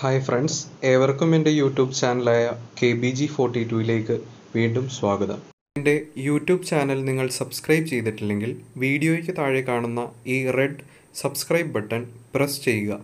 hi friends ഏവർക്കും എൻ്റെ YouTube ചാനലായ കെ ബി ജി ഫോർട്ടി ടുവിലേക്ക് വീണ്ടും സ്വാഗതം എൻ്റെ യൂട്യൂബ് ചാനൽ നിങ്ങൾ സബ്സ്ക്രൈബ് ചെയ്തിട്ടില്ലെങ്കിൽ വീഡിയോയ്ക്ക് താഴെ കാണുന്ന ഈ റെഡ് സബ്സ്ക്രൈബ് ബട്ടൺ പ്രസ് ചെയ്യുക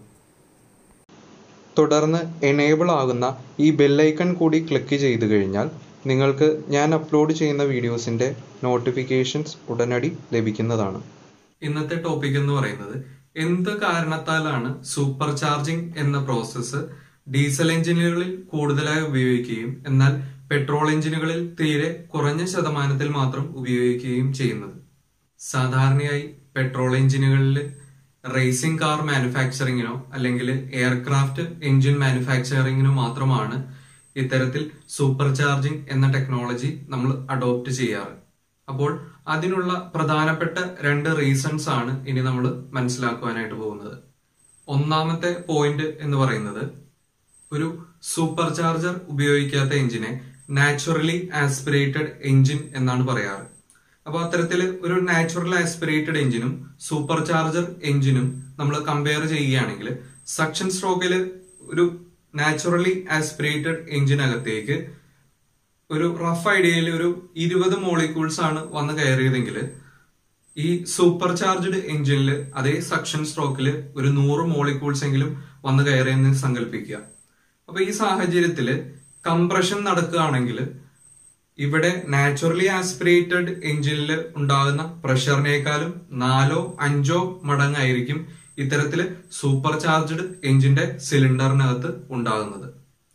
തുടർന്ന് എനേബിൾ ആകുന്ന ഈ ബെല്ലൈക്കൺ കൂടി ക്ലിക്ക് ചെയ്തു കഴിഞ്ഞാൽ നിങ്ങൾക്ക് ഞാൻ അപ്ലോഡ് ചെയ്യുന്ന വീഡിയോസിൻ്റെ നോട്ടിഫിക്കേഷൻസ് ഉടനടി ലഭിക്കുന്നതാണ് ഇന്നത്തെ ടോപ്പിക് എന്ന് പറയുന്നത് എന്ത് കാരണത്താലാണ് സൂപ്പർ ചാർജിംഗ് എന്ന പ്രോസസ്സ് ഡീസൽ എഞ്ചിനുകളിൽ കൂടുതലായി ഉപയോഗിക്കുകയും എന്നാൽ പെട്രോൾ എഞ്ചിനുകളിൽ തീരെ കുറഞ്ഞ ശതമാനത്തിൽ മാത്രം ഉപയോഗിക്കുകയും ചെയ്യുന്നത് സാധാരണയായി പെട്രോൾ എഞ്ചിനുകളിൽ റേസിംഗ് കാർ മാനുഫാക്ചറിങ്ങിനോ അല്ലെങ്കിൽ എയർക്രാഫ്റ്റ് എഞ്ചിൻ മാനുഫാക്ചറിങ്ങിനോ മാത്രമാണ് ഇത്തരത്തിൽ സൂപ്പർ ചാർജിംഗ് എന്ന ടെക്നോളജി നമ്മൾ അഡോപ്റ്റ് ചെയ്യാറ് അപ്പോൾ അതിനുള്ള പ്രധാനപ്പെട്ട രണ്ട് റീസൺസ് ആണ് ഇനി നമ്മൾ മനസ്സിലാക്കുവാനായിട്ട് പോകുന്നത് ഒന്നാമത്തെ പോയിന്റ് എന്ന് പറയുന്നത് ഒരു സൂപ്പർ ചാർജർ ഉപയോഗിക്കാത്ത എഞ്ചിനെ നാച്ചുറലി ആസ്പിറേറ്റഡ് എഞ്ചിൻ എന്നാണ് പറയാറ് അപ്പോൾ അത്തരത്തിൽ ഒരു നാച്ചുറൽ ആസ്പിറേറ്റഡ് എഞ്ചിനും സൂപ്പർ ചാർജർ എഞ്ചിനും നമ്മൾ കമ്പയർ ചെയ്യുകയാണെങ്കിൽ സക്ഷൻ സ്ട്രോക്കിൽ ഒരു നാച്ചുറലി ആസ്പിറേറ്റഡ് എഞ്ചിനകത്തേക്ക് ഒരു റഫ് ഐഡിയയിൽ ഒരു ഇരുപത് മോളിക്യൂൾസ് ആണ് വന്ന് കയറിയതെങ്കിൽ ഈ സൂപ്പർ ചാർജ്ഡ് എഞ്ചിനിൽ അതേ സക്ഷൻ സ്ട്രോക്കിൽ ഒരു നൂറ് മോളിക്യൂൾസ് എങ്കിലും വന്ന് കയറിയെന്ന് സങ്കല്പിക്കുക അപ്പൊ ഈ സാഹചര്യത്തിൽ കംപ്രഷൻ നടക്കുകയാണെങ്കിൽ ഇവിടെ നാച്ചുറലി ആസ്പിറേറ്റഡ് എഞ്ചിനിൽ ഉണ്ടാകുന്ന പ്രഷറിനേക്കാളും നാലോ അഞ്ചോ മടങ്ങായിരിക്കും ഇത്തരത്തില് സൂപ്പർ ചാർജ്ഡ് എഞ്ചിന്റെ സിലിണ്ടറിനകത്ത് ഉണ്ടാകുന്നത്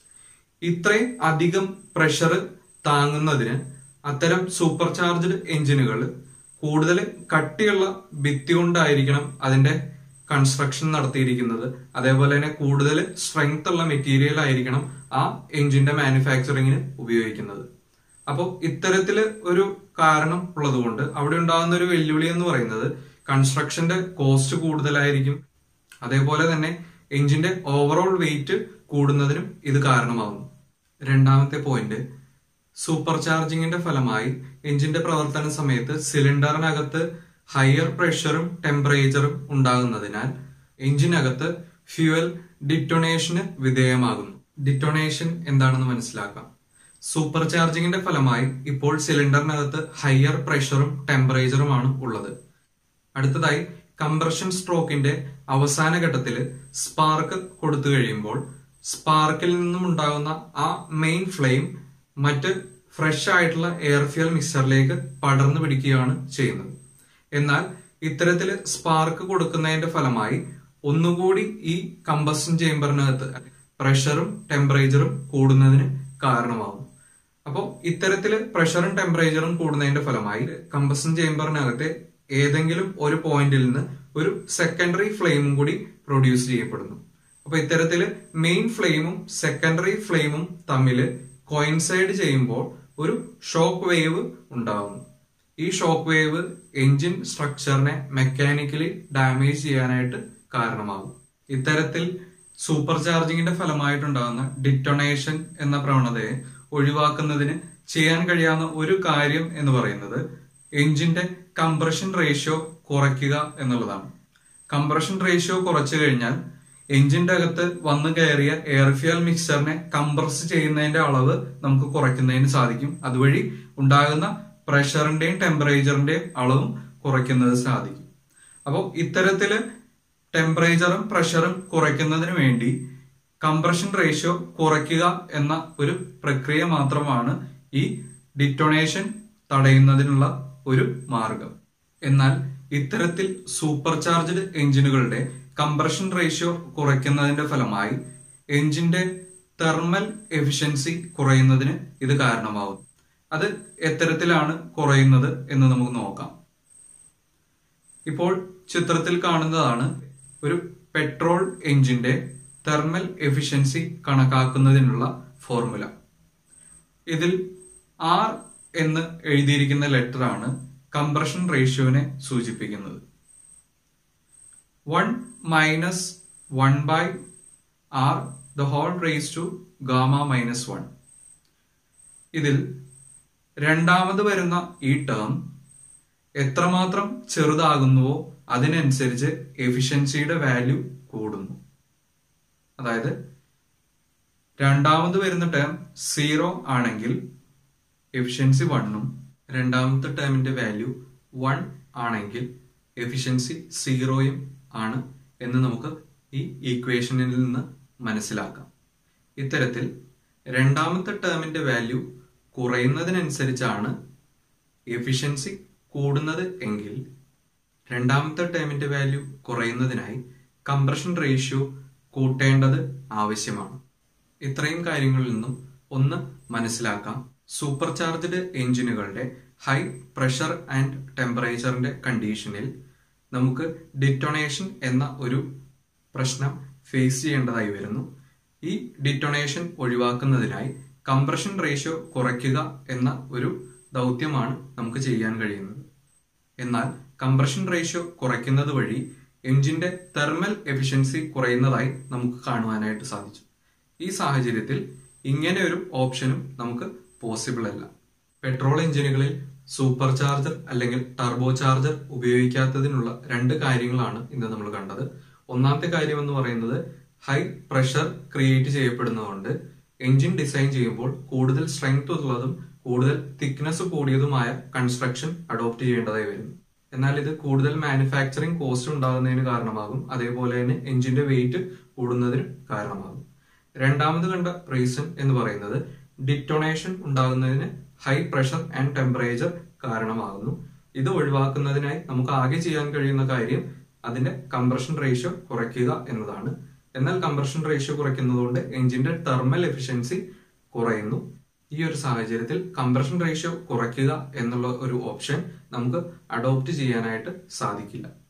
ഇത്രയും അധികം പ്രഷർ താങ്ങുന്നതിന് അത്തരം സൂപ്പർ ചാർജ്ഡ് എഞ്ചിനുകൾ കൂടുതൽ കട്ടിയുള്ള ഭിത്തി കൊണ്ടായിരിക്കണം അതിന്റെ കൺസ്ട്രക്ഷൻ നടത്തിയിരിക്കുന്നത് അതേപോലെ തന്നെ കൂടുതൽ സ്ട്രെങ്ത് ഉള്ള മെറ്റീരിയൽ ആയിരിക്കണം ആ എഞ്ചിന്റെ മാനുഫാക്ചറിങ്ങിന് ഉപയോഗിക്കുന്നത് അപ്പോൾ ഇത്തരത്തില് ഒരു കാരണം ഉള്ളതുകൊണ്ട് അവിടെ ഉണ്ടാകുന്ന ഒരു വെല്ലുവിളി എന്ന് പറയുന്നത് കൺസ്ട്രക്ഷന്റെ കോസ്റ്റ് കൂടുതലായിരിക്കും അതേപോലെ തന്നെ എഞ്ചിന്റെ ഓവറോൾ വെയിറ്റ് കൂടുന്നതിനും ഇത് കാരണമാകുന്നു രണ്ടാമത്തെ പോയിന്റ് സൂപ്പർ ചാർജിങ്ങിന്റെ ഫലമായി എഞ്ചിന്റെ പ്രവർത്തന സമയത്ത് സിലിണ്ടറിനകത്ത് ഹയർ പ്രഷറും ടെമ്പറേച്ചറും ഉണ്ടാകുന്നതിനാൽ എഞ്ചിനകത്ത് ഫ്യൂവൽ ഡിറ്റൊണേഷന് വിധേയമാകുന്നു ഡിറ്റൊണേഷൻ എന്താണെന്ന് മനസ്സിലാക്കാം സൂപ്പർ ചാർജിങ്ങിന്റെ ഫലമായി ഇപ്പോൾ സിലിണ്ടറിനകത്ത് ഹയർ പ്രഷറും ടെമ്പറേച്ചറുമാണ് ഉള്ളത് അടുത്തതായി കംപ്രഷൻ സ്ട്രോക്കിന്റെ അവസാന ഘട്ടത്തിൽ സ്പാർക്ക് കൊടുത്തു കഴിയുമ്പോൾ സ്പാർക്കിൽ നിന്നും ഉണ്ടാകുന്ന ആ മെയിൻ ഫ്ലെയിം മറ്റ് ഫ്രഷ് ആയിട്ടുള്ള എയർ ഫ്യൂൽ മിക്സറിലേക്ക് പടർന്നു പിടിക്കുകയാണ് ചെയ്യുന്നത് എന്നാൽ ഇത്തരത്തിൽ സ്പാർക്ക് കൊടുക്കുന്നതിന്റെ ഫലമായി ഒന്നുകൂടി ഈ കമ്പസ്റ്റൻ ചേംബറിനകത്ത് പ്രഷറും ടെമ്പറേച്ചറും കൂടുന്നതിന് കാരണമാകും അപ്പോൾ ഇത്തരത്തിൽ പ്രഷറും ടെമ്പറേച്ചറും കൂടുന്നതിന്റെ ഫലമായി കമ്പസ്റ്റൻ ചേംബറിനകത്തെ ഏതെങ്കിലും ഒരു പോയിന്റിൽ നിന്ന് ഒരു സെക്കൻഡറി ഫ്ലെയിമും കൂടി പ്രൊഡ്യൂസ് ചെയ്യപ്പെടുന്നു അപ്പൊ ഇത്തരത്തില് മെയിൻ ഫ്ലെയിമും സെക്കൻഡറി ഫ്ലെയിമും തമ്മിൽ കോയിൻസൈഡ് ചെയ്യുമ്പോൾ ഒരു ഷോക്ക് വേവ് ഉണ്ടാകുന്നു ഈ ഷോക്ക് വേവ് എഞ്ചിൻ സ്ട്രക്ചറിനെ മെക്കാനിക്കലി ഡാമേജ് ചെയ്യാനായിട്ട് കാരണമാകും ഇത്തരത്തിൽ സൂപ്പർ ചാർജിങ്ങിന്റെ ഫലമായിട്ടുണ്ടാകുന്ന ഡിറ്റൊണേഷൻ എന്ന പ്രവണതയെ ഒഴിവാക്കുന്നതിന് ചെയ്യാൻ കഴിയാവുന്ന ഒരു കാര്യം എന്ന് പറയുന്നത് എഞ്ചിന്റെ കംപ്രഷൻ റേഷ്യോ കുറയ്ക്കുക എന്നുള്ളതാണ് കംപ്രഷൻ റേഷ്യോ കുറച്ചു കഴിഞ്ഞാൽ എഞ്ചിന്റെ അകത്ത് വന്നു കയറിയ എയർ ഫ്യൂൽ മിക്സറിനെ കംപ്രസ് ചെയ്യുന്നതിന്റെ അളവ് നമുക്ക് കുറയ്ക്കുന്നതിന് സാധിക്കും അതുവഴി ഉണ്ടാകുന്ന പ്രഷറിന്റെയും ടെമ്പറേച്ചറിന്റെയും അളവും കുറയ്ക്കുന്നത് സാധിക്കും അപ്പോൾ ഇത്തരത്തില് ടെമ്പറേച്ചറും പ്രഷറും കുറയ്ക്കുന്നതിന് വേണ്ടി കംപ്രഷൻ റേഷ്യോ കുറയ്ക്കുക എന്ന ഒരു പ്രക്രിയ മാത്രമാണ് ഈ ഡിറ്റൊണേഷൻ തടയുന്നതിനുള്ള ഒരു മാർഗം എന്നാൽ ഇത്തരത്തിൽ സൂപ്പർ ചാർജ്ഡ് എഞ്ചിനുകളുടെ കംപ്രഷൻ റേഷ്യോ കുറയ്ക്കുന്നതിന്റെ ഫലമായി എഞ്ചിന്റെ തെർമൽ എഫിഷ്യൻസി കുറയുന്നതിന് ഇത് കാരണമാവും അത് എത്തരത്തിലാണ് കുറയുന്നത് എന്ന് നമുക്ക് നോക്കാം ഇപ്പോൾ ചിത്രത്തിൽ കാണുന്നതാണ് ഒരു പെട്രോൾ എഞ്ചിന്റെ തെർമൽ എഫിഷ്യൻസി കണക്കാക്കുന്നതിനുള്ള ഫോർമുല ഇതിൽ ആർ എന്ന് എഴുതിയിരിക്കുന്ന ലെറ്റർ ആണ് കംപ്രഷൻ റേഷ്യോനെ സൂചിപ്പിക്കുന്നത് one minus one by R the whole raise to gamma minus one ഇതിൽ രണ്ടാമത് വരുന്ന ഈ ടേം എത്രമാത്രം ചെറുതാകുന്നുവോ അതിനനുസരിച്ച് എഫിഷ്യൻസിയുടെ വാല്യൂ കൂടുന്നു അതായത് രണ്ടാമത് വരുന്ന ടേം സീറോ ആണെങ്കിൽ എഫിഷ്യൻസി വണ്ണും രണ്ടാമത്തെ ടേമിന്റെ വാല്യൂ വൺ ആണെങ്കിൽ എഫിഷ്യൻസി സീറോയും ആണ് എന്ന് നമുക്ക് ഈ ഈക്വേഷനിൽ നിന്ന് മനസ്സിലാക്കാം ഇത്തരത്തിൽ രണ്ടാമത്തെ ടേമിന്റെ വാല്യൂ കുറയുന്നതിനനുസരിച്ചാണ് എഫിഷ്യൻസി കൂടുന്നത് എങ്കിൽ രണ്ടാമത്തെ ടേമിന്റെ വാല്യൂ കുറയുന്നതിനായി കംപ്രഷൻ റേഷ്യോ കൂട്ടേണ്ടത് ആവശ്യമാണ് ഇത്രയും കാര്യങ്ങളിൽ നിന്നും ഒന്ന് മനസ്സിലാക്കാം സൂപ്പർ ചാർജ്ഡ് എഞ്ചിനുകളുടെ ഹൈ പ്രഷർ ആൻഡ് ടെമ്പറേച്ചറിന്റെ കണ്ടീഷനിൽ നമുക്ക് ഡിറ്റൊണേഷൻ എന്ന ഒരു പ്രശ്നം ഫേസ് ചെയ്യേണ്ടതായി വരുന്നു ഈ ഡിറ്റൊണേഷൻ ഒഴിവാക്കുന്നതിനായി കംപ്രഷൻ റേഷ്യോ കുറയ്ക്കുക എന്ന ഒരു ദൗത്യമാണ് നമുക്ക് ചെയ്യാൻ കഴിയുന്നത് എന്നാൽ കംപ്രഷൻ റേഷ്യോ കുറയ്ക്കുന്നത് വഴി എഞ്ചിന്റെ തെർമൽ എഫിഷ്യൻസി കുറയുന്നതായി നമുക്ക് കാണുവാനായിട്ട് സാധിച്ചു ഈ സാഹചര്യത്തിൽ ഇങ്ങനെ ഒരു ഓപ്ഷനും നമുക്ക് പോസിബിൾ അല്ല പെട്രോൾ എഞ്ചിനുകളിൽ സൂപ്പർ ചാർജർ അല്ലെങ്കിൽ ടർബോ ചാർജർ ഉപയോഗിക്കാത്തതിനുള്ള രണ്ട് കാര്യങ്ങളാണ് ഇന്ന് നമ്മൾ കണ്ടത് ഒന്നാമത്തെ കാര്യം എന്ന് പറയുന്നത് ഹൈ പ്രഷർ ക്രിയേറ്റ് ചെയ്യപ്പെടുന്നതുകൊണ്ട് എഞ്ചിൻ ഡിസൈൻ ചെയ്യുമ്പോൾ കൂടുതൽ സ്ട്രെങ്ത് ഉള്ളതും കൂടുതൽ തിക്നെസ് കൂടിയതുമായ കൺസ്ട്രക്ഷൻ അഡോപ്റ്റ് ചെയ്യേണ്ടതായി വരുന്നു എന്നാൽ ഇത് കൂടുതൽ മാനുഫാക്ചറിങ് കോസ്റ്റ് ഉണ്ടാകുന്നതിന് കാരണമാകും അതേപോലെ തന്നെ എഞ്ചിന്റെ വെയിറ്റ് കൂടുന്നതിന് കാരണമാകും രണ്ടാമത് കണ്ട റീസൺ എന്ന് പറയുന്നത് ഡിറ്റൊണേഷൻ ഉണ്ടാകുന്നതിന് ഹൈ പ്രഷർ ആൻഡ് ടെമ്പറേച്ചർ കാരണമാകുന്നു ഇത് ഒഴിവാക്കുന്നതിനായി നമുക്ക് ആകെ ചെയ്യാൻ കഴിയുന്ന കാര്യം അതിന്റെ കംപ്രഷൻ റേഷ്യോ കുറയ്ക്കുക എന്നതാണ് എന്നാൽ കംപ്രഷൻ റേഷ്യോ കുറയ്ക്കുന്നതുകൊണ്ട് എഞ്ചിന്റെ തെർമൽ എഫിഷ്യൻസി കുറയുന്നു ഈ ഒരു സാഹചര്യത്തിൽ കംപ്രഷൻ റേഷ്യോ കുറയ്ക്കുക എന്നുള്ള ഒരു ഓപ്ഷൻ നമുക്ക് അഡോപ്റ്റ് ചെയ്യാനായിട്ട് സാധിക്കില്ല